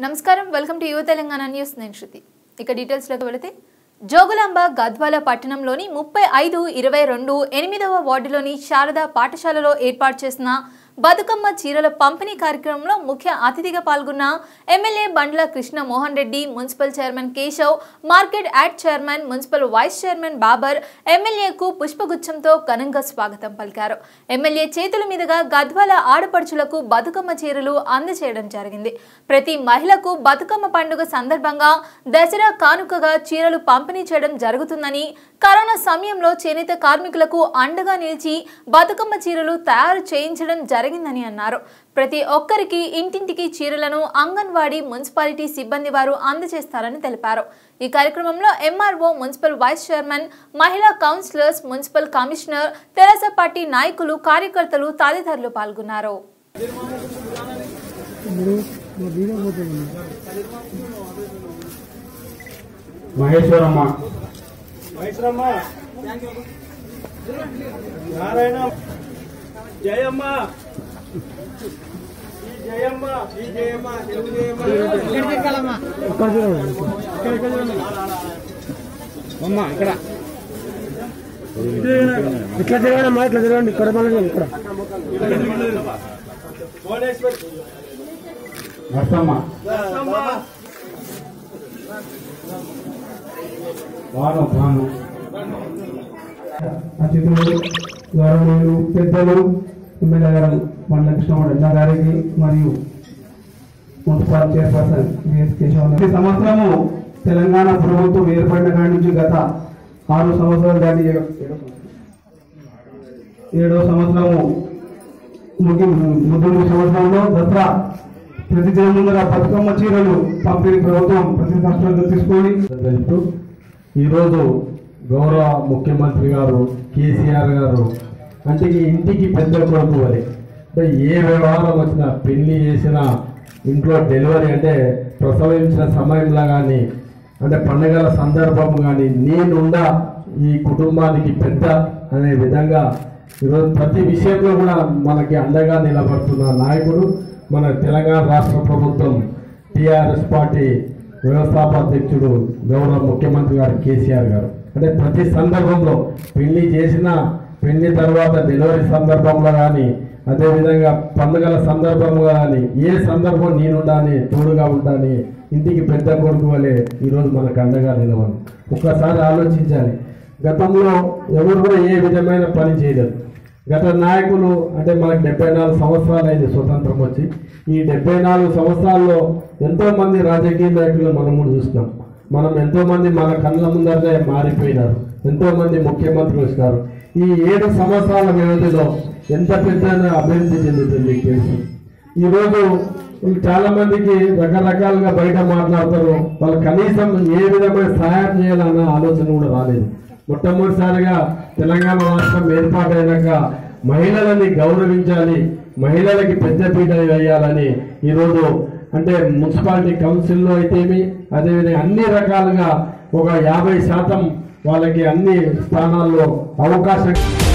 నమస్కారం welcome to యువ Telangana news నేను శృతి ఇక డీటెయిల్స్లోకి వెళితే జోగులాంబ గద్వాల పట్టణంలోని ముప్పై ఐదు ఇరవై రెండు ఎనిమిదవ వార్డులోని శారదా పాఠశాలలో ఏర్పాటు చేసిన బతుకమ్మ చీరల పంపిణీ కార్యక్రమంలో ముఖ్య అతిథిగా పాల్గొన్న MLA Bandla Krishna Mohan Reddy municipal chairman Keshav market yard chairman municipal vice chairman Babar ఎమ్మెల్యేకు పుష్పగుచ్చంతో ఘనంగా స్వాగతం పలికారు ఎమ్మెల్యే చేతుల మీదుగా గద్వాల ఆడపడుచులకు బతుకమ్మ చీరలు అందజేయడం జరిగింది ప్రతి మహిళకు బతుకమ్మ పండుగ సందర్భంగా దసరా కానుకగా చీరలు పంపిణీ చేయడం జరుగుతుందని కరోనా సమయంలో చేనేత కార్మికులకు అండగా నిలిచి బతుకమ్మ చీరలు తయారు చేయించడం జరిగిందని అన్నారు ప్రతి ఒక్కరికి ఇంటింటికి చీరలను అంగన్వాడీ మున్సిపాలిటీ సిబ్బంది వారు అందజేస్తారని తెలిపారు ఈ కార్యక్రమంలో ఎంఆర్ఓ మున్సిపల్ వైస్ చైర్మన్ మహిళా కౌన్సిలర్స్ మున్సిపల్ కమిషనర్ తెరాస పార్టీ నాయకులు కార్యకర్తలు తదితరులు పాల్గొన్నారు మహేశ్వరమ్మ మైశ్రమ్మ నారాయణ జయమ్మ ఈ జయమ్మ ఈ జయమ్మ తెలుగు జయమ్మ అమ్మ ఇక్కడ ఇట్లా తిరగడమ్మా ఇట్లా తిరగండి ఇక్కడ మళ్ళీ ఇక్కడ భువనేశ్వర్ నర్సమ్మ నరసమ్మ వాను భాను అతిథులు గౌరవనీయులు పెద్దలు ఎమ్మెల్యే గారు మండల కృష్ణమూర్తి అన్న గారికి మరియు మున్సిపల్ చైర్పర్సన్ విఎస్ కేశవ్ ఈ సంవత్సరము తెలంగాణ ప్రభుత్వం ఏర్పడిన కాడి నుంచి గత ఆరు సంవత్సరాలు దాటి ఏడో ఏడో సంవత్సరము ముగి ముగ్గురు సంవత్సరంలో దసరా ప్రతి దినం ముందర బతుకమ్మ చీరలు పంపిణీ ప్రభుత్వం ప్రతి సంవత్సరంలో తీసుకొని తెలుపుతూ ఈరోజు గౌరవ ముఖ్యమంత్రి గారు కేసీఆర్ గారు అంటే ఈ ఇంటికి పెద్ద కొడుకు అని అంటే ఏ వ్యవహారం వచ్చినా పెళ్లి చేసినా ఇంట్లో డెలివరీ అంటే ప్రసవించిన సమయంలో కానీ అంటే పండుగల సందర్భం కానీ నేనుండా ఈ కుటుంబానికి పెద్ద అనే విధంగా ఈరోజు ప్రతి విషయంలో కూడా మనకి అండగా నిలబడుతున్న నాయకుడు మన తెలంగాణ రాష్ట్ర ప్రభుత్వం టిఆర్ఎస్ పార్టీ వ్యవస్థాపాధ్యక్షుడు గౌరవ ముఖ్యమంత్రి గారు కేసీఆర్ గారు అంటే ప్రతి సందర్భంలో పెళ్లి చేసిన పెళ్లి తర్వాత డెలివరీ సందర్భంలో కానీ అదేవిధంగా పండుగల సందర్భంలో కానీ ఏ సందర్భం నేనుండాని తోడుగా ఉంటాని ఇంటికి పెద్ద కొడుకు వలె ఈరోజు మనకు అండగా నిలవను ఒక్కసారి ఆలోచించాలి గతంలో ఎవరు కూడా ఏ విధమైన పని చేయలేదు గత నాయకులు అంటే మనకు డెబ్బై నాలుగు సంవత్సరాలు అయింది స్వతంత్రం వచ్చి ఈ డెబ్బై నాలుగు సంవత్సరాల్లో ఎంతో మంది రాజకీయ నాయకులు మనం కూడా చూసినాం మనం ఎంతో మంది మన కళ్ళ ముందరనే మారిపోయినారు ఎంతో మంది ముఖ్యమంత్రులు వచ్చినారు ఈ ఏడు సంవత్సరాల వ్యవధిలో ఎంత పెద్ద అభివృద్ధి చెందుతుంది మీకు తెలుసు ఈరోజు చాలా మందికి రకరకాలుగా బయట మాట్లాడతారు వాళ్ళు కనీసం ఏ విధమైన సహాయం చేయాలన్న ఆలోచన కూడా రాలేదు మొట్టమొదటిసారిగా తెలంగాణ రాష్ట్రం ఏర్పాటైనాక మహిళలని గౌరవించాలి మహిళలకి పెద్దపీట వేయాలని ఈరోజు అంటే మున్సిపాలిటీ కౌన్సిల్లో అయితేమి అదేవిధంగా అన్ని రకాలుగా ఒక యాభై శాతం వాళ్ళకి అన్ని స్థానాల్లో అవకాశం